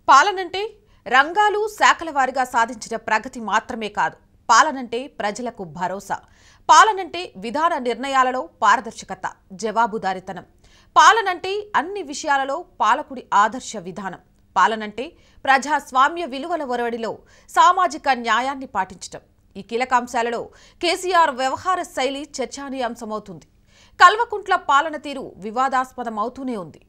పాలనంటే రంగాలు శాఖల వారిగా సాధించిన ప్రగతి మాత్రమే కాదు పాలనంటే ప్రజలకు భరోసా పాలనంటే విధాన నిర్ణయాలలో పారదర్శకత జవాబుదారితనం పాలనంటే అన్ని విషయాలలో పాలకుడి ఆదర్శ విధానం పాలనంటే ప్రజాస్వామ్య విలువల ఒరవడిలో సామాజిక న్యాయాన్ని పాటించటం ఈ కీలక అంశాలలో కేసీఆర్ వ్యవహార శైలి చర్చానీయాంశమవుతుంది కల్వకుంట్ల పాలన తీరు వివాదాస్పదమవుతూనే ఉంది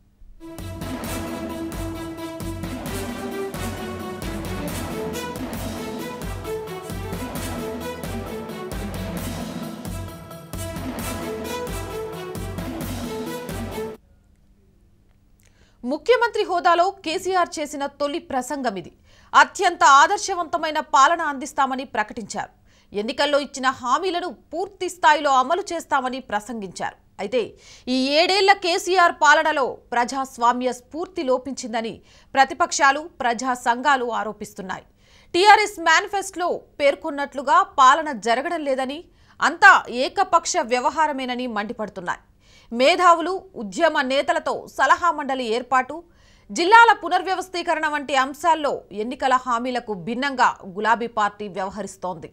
ముఖ్యమంత్రి హోదాలో కేసీఆర్ చేసిన తొలి ప్రసంగం ఇది అత్యంత ఆదర్శవంతమైన పాలన అందిస్తామని ప్రకటించారు ఎన్నికల్లో ఇచ్చిన హామీలను పూర్తి స్థాయిలో అమలు చేస్తామని ప్రసంగించారు అయితే ఈ ఏడేళ్ల కేసీఆర్ పాలనలో ప్రజాస్వామ్య స్ఫూర్తి లోపించిందని ప్రతిపక్షాలు ప్రజా సంఘాలు ఆరోపిస్తున్నాయి టీఆర్ఎస్ మేనిఫెస్టోలో పేర్కొన్నట్లుగా పాలన జరగడం లేదని అంతా ఏకపక్ష వ్యవహారమేనని మండిపడుతున్నాయి మేధావులు ఉద్యమ నేతలతో సలహా మండలి ఏర్పాటు జిల్లాల పునర్వ్యవస్థీకరణ వంటి అంశాల్లో ఎన్నికల హామీలకు భిన్నంగా గులాబీ పార్టీ వ్యవహరిస్తోంది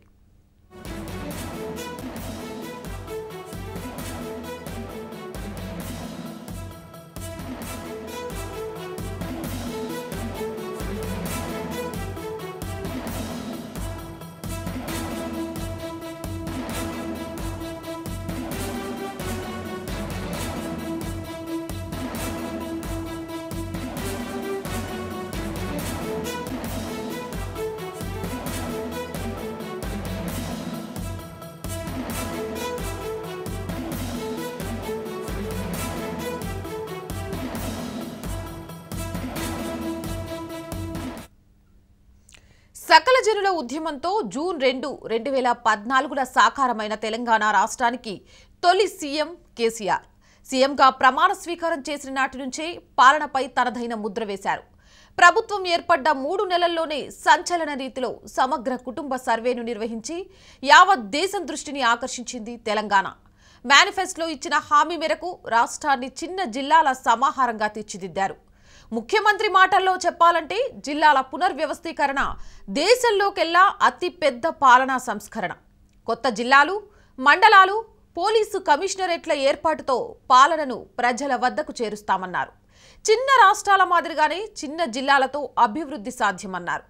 సకల జనుల ఉద్యమంతో జూన్ రెండు రెండు వేల పద్నాలుగున సాకారమైన తెలంగాణ రాష్ట్రానికి తొలి సీఎం కేసీఆర్ సీఎంగా ప్రమాణ స్వీకారం చేసిన నాటి నుంచే పాలనపై తనదైన ముద్ర వేశారు ప్రభుత్వం ఏర్పడ్డ మూడు నెలల్లోనే సంచలన రీతిలో సమగ్ర కుటుంబ సర్వేను నిర్వహించి యావత్ దేశం దృష్టిని ఆకర్షించింది తెలంగాణ మేనిఫెస్టోలో ఇచ్చిన హామీ మేరకు రాష్ట్రాన్ని చిన్న జిల్లాల సమాహారంగా తీర్చిదిద్దారు ముఖ్యమంత్రి మాటల్లో చెప్పాలంటే జిల్లాల పునర్వ్యవస్థీకరణ దేశంలోకెల్లా అతి పెద్ద పాలనా సంస్కరణ కొత్త జిల్లాలు మండలాలు పోలీసు కమిషనరేట్ల ఏర్పాటుతో పాలనను ప్రజల వద్దకు చేరుస్తామన్నారు చిన్న రాష్ట్రాల మాదిరిగానే చిన్న జిల్లాలతో అభివృద్ధి సాధ్యమన్నారు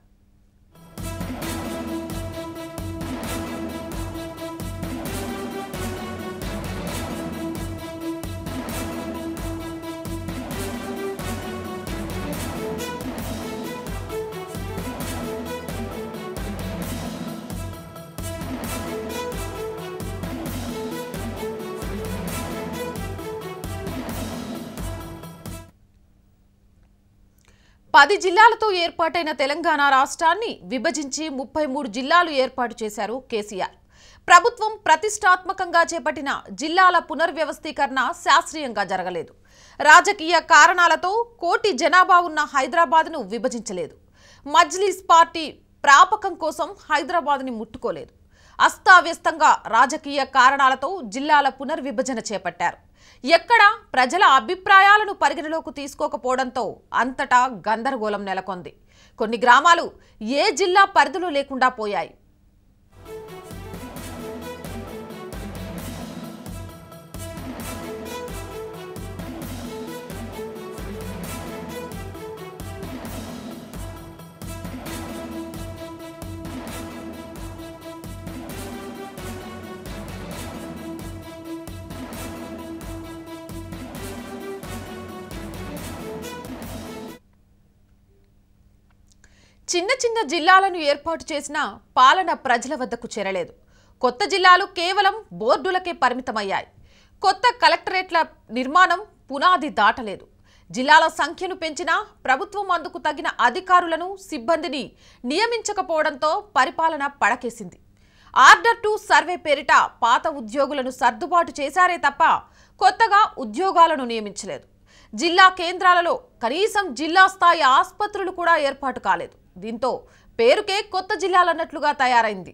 పది జిల్లాలతో ఏర్పాటైన తెలంగాణ రాష్ట్రాన్ని విభజించి ముప్పై మూడు జిల్లాలు ఏర్పాటు చేశారు కేసీఆర్ ప్రభుత్వం ప్రతిష్టాత్మకంగా చేపట్టిన జిల్లాల పునర్వ్యవస్థీకరణ శాస్త్రీయంగా జరగలేదు రాజకీయ కారణాలతో కోటి జనాభా ఉన్న హైదరాబాద్ను విభజించలేదు మజ్లిస్ పార్టీ ప్రాపకం కోసం హైదరాబాద్ని ముట్టుకోలేదు అస్తావ్యస్తంగా రాజకీయ కారణాలతో జిల్లాల పునర్విభజన చేపట్టారు ఎక్కడ ప్రజల అభిప్రాయాలను పరిగణలోకి తీసుకోకపోవడంతో అంతటా గందరగోళం నెలకొంది కొన్ని గ్రామాలు ఏ జిల్లా పరిధిలో లేకుండా పోయాయి చిన్న చిన్న జిల్లాలను ఏర్పాటు చేసిన పాలన ప్రజల వద్దకు చేరలేదు కొత్త జిల్లాలు కేవలం బోర్డులకే పరిమితమయ్యాయి కొత్త కలెక్టరేట్ల నిర్మాణం పునాది దాటలేదు జిల్లాల సంఖ్యను పెంచినా ప్రభుత్వం అందుకు తగిన అధికారులను సిబ్బందిని నియమించకపోవడంతో పరిపాలన పడకేసింది ఆర్డర్ టు సర్వే పేరిట పాత ఉద్యోగులను సర్దుబాటు చేశారే తప్ప కొత్తగా ఉద్యోగాలను నియమించలేదు జిల్లా కేంద్రాలలో కనీసం జిల్లా స్థాయి ఆసుపత్రులు కూడా ఏర్పాటు కాలేదు దీంతో పేరుకే కొత్త జిల్లాలన్నట్లుగా తయారైంది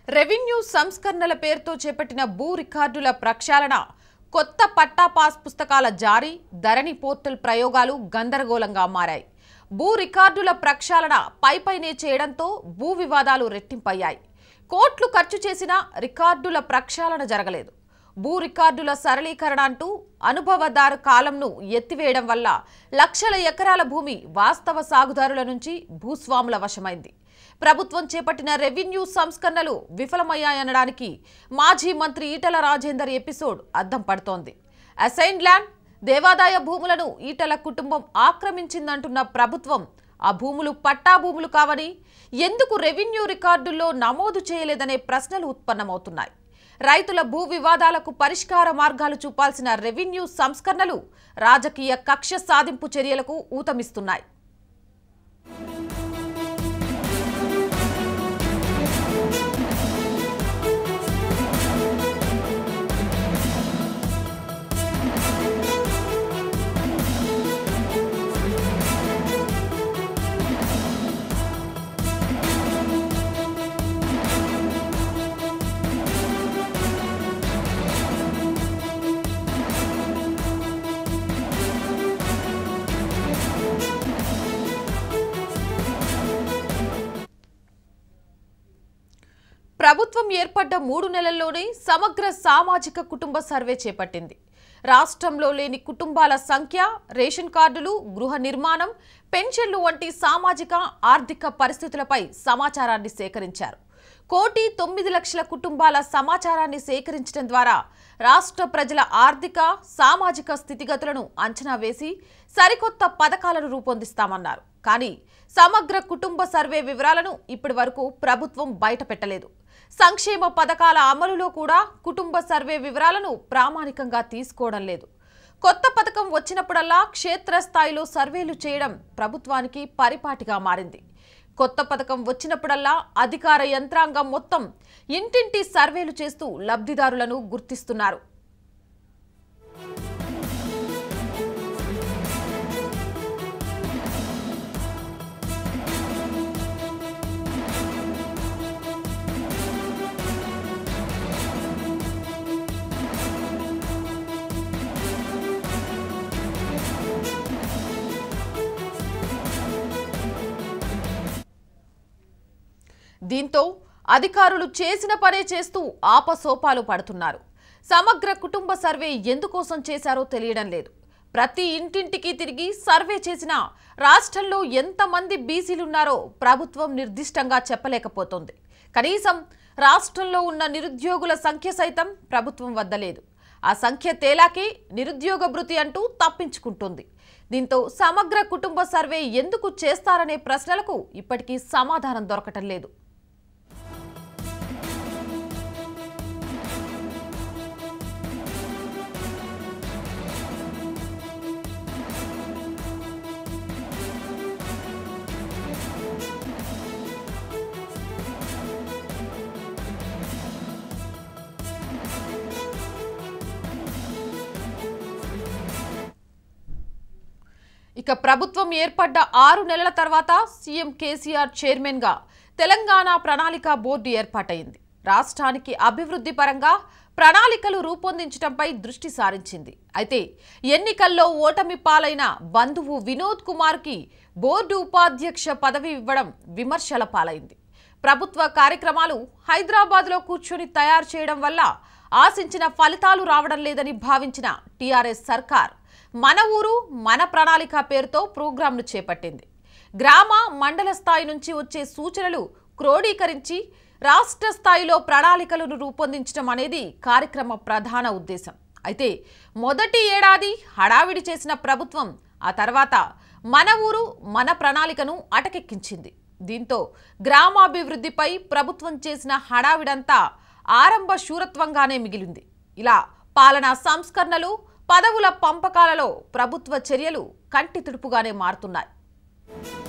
రెవెన్యూ సంస్కరణల పేరుతో చేపట్టిన భూ రికార్డుల ప్రక్షాళన కొత్త పట్టా పాస్ పుస్తకాల జారీ ధరణి పోర్టల్ ప్రయోగాలు గందరగోళంగా మారాయి భూ రికార్డుల ప్రక్షాళన పైపైనే చేయడంతో భూ వివాదాలు రెట్టింపయ్యాయి కోట్లు ఖర్చు చేసినా రికార్డుల ప్రక్షాళన జరగలేదు భూ రికార్డుల సరళీకరణ అంటూ అనుభవదారు కాలంను ఎత్తివేయడం వల్ల లక్షల ఎకరాల భూమి వాస్తవ సాగుదారుల నుంచి భూస్వాముల వశమైంది ప్రభుత్వం చేపట్టిన రెవెన్యూ సంస్కరణలు విఫలమయ్యాయనడానికి మాజీ మంత్రి ఈటల రాజేందర్ ఎపిసోడ్ అద్దం పడుతోంది అసైన్ ల్యాండ్ దేవాదాయ భూములను ఈటల కుటుంబం ఆక్రమించిందంటున్న ప్రభుత్వం ఆ భూములు పట్టా భూములు కావని ఎందుకు రెవెన్యూ రికార్డుల్లో నమోదు చేయలేదనే ప్రశ్నలు ఉత్పన్నమవుతున్నాయి రైతుల భూ వివాదాలకు పరిష్కార మార్గాలు చూపాల్సిన రెవెన్యూ సంస్కరణలు రాజకీయ కక్ష సాధింపు చర్యలకు ఊతమిస్తున్నాయి ప్రభుత్వం ఏర్పడ్డ మూడు నెలల్లోనే సమగ్ర సామాజిక కుటుంబ సర్వే చేపట్టింది రాష్ట్రంలో లేని కుటుంబాల సంఖ్య రేషన్ కార్డులు గృహ నిర్మాణం పెన్షన్లు వంటి సామాజిక ఆర్థిక పరిస్థితులపై సమాచారాన్ని సేకరించారు కోటి తొమ్మిది లక్షల కుటుంబాల సమాచారాన్ని సేకరించడం ద్వారా రాష్ట్ర ప్రజల ఆర్థిక సామాజిక స్థితిగతులను అంచనా వేసి సరికొత్త పథకాలను రూపొందిస్తామన్నారు కానీ సమగ్ర కుటుంబ సర్వే వివరాలను ఇప్పటి వరకు ప్రభుత్వం బయటపెట్టలేదు సంక్షేమ పథకాల అమలులో కూడా కుటుంబ సర్వే వివరాలను ప్రామాణికంగా తీసుకోవడం లేదు కొత్త పథకం వచ్చినప్పుడల్లా క్షేత్రస్థాయిలో సర్వేలు చేయడం ప్రభుత్వానికి పరిపాటిగా మారింది కొత్త పథకం వచ్చినప్పుడల్లా అధికార యంత్రాంగం మొత్తం ఇంటింటి సర్వేలు చేస్తూ లబ్ధిదారులను గుర్తిస్తున్నారు దీంతో అధికారులు చేసిన పనే చేస్తూ ఆపసోపాలు పడుతున్నారు సమగ్ర కుటుంబ సర్వే ఎందుకోసం చేశారో తెలియడం లేదు ప్రతి ఇంటింటికి తిరిగి సర్వే చేసినా రాష్ట్రంలో ఎంతమంది బీసీలున్నారో ప్రభుత్వం నిర్దిష్టంగా చెప్పలేకపోతోంది కనీసం రాష్ట్రంలో ఉన్న నిరుద్యోగుల సంఖ్య సైతం ప్రభుత్వం వద్ద లేదు ఆ సంఖ్య తేలాకే నిరుద్యోగ భృతి అంటూ తప్పించుకుంటుంది దీంతో సమగ్ర కుటుంబ సర్వే ఎందుకు చేస్తారనే ప్రశ్నలకు ఇప్పటికీ సమాధానం దొరకటం లేదు ఇక ప్రభుత్వం ఏర్పడ్డ ఆరు నెలల తర్వాత సీఎం కేసీఆర్ చైర్మన్ గా తెలంగాణ ప్రణాళిక బోర్డు ఏర్పాటైంది రాష్ట్రానికి అభివృద్ధి పరంగా ప్రణాళికలు రూపొందించడంపై దృష్టి సారించింది అయితే ఎన్నికల్లో ఓటమి పాలైన బంధువు వినోద్ కుమార్ కి బోర్డు ఉపాధ్యక్ష పదవి ఇవ్వడం విమర్శల పాలైంది ప్రభుత్వ కార్యక్రమాలు హైదరాబాద్లో కూర్చొని తయారు చేయడం వల్ల ఆశించిన ఫలితాలు రావడం లేదని భావించిన టీఆర్ఎస్ సర్కార్ మన ఊరు మన ప్రణాళిక పేరుతో ప్రోగ్రాంను చేపట్టింది గ్రామ మండల స్థాయి నుంచి వచ్చే సూచనలు క్రోడీకరించి రాష్ట్ర స్థాయిలో ప్రణాళికలను రూపొందించడం అనేది కార్యక్రమ ప్రధాన ఉద్దేశం అయితే మొదటి ఏడాది హడావిడి చేసిన ప్రభుత్వం ఆ తర్వాత మన ఊరు మన ప్రణాళికను అటకెక్కించింది దీంతో గ్రామాభివృద్ధిపై ప్రభుత్వం చేసిన హడావిడంతా ఆరంభ శూరత్వంగానే మిగిలింది ఇలా పాలనా సంస్కరణలు పదవుల పంపకాలలో ప్రభుత్వ చర్యలు కంటి తుడుపుగానే మారుతున్నాయి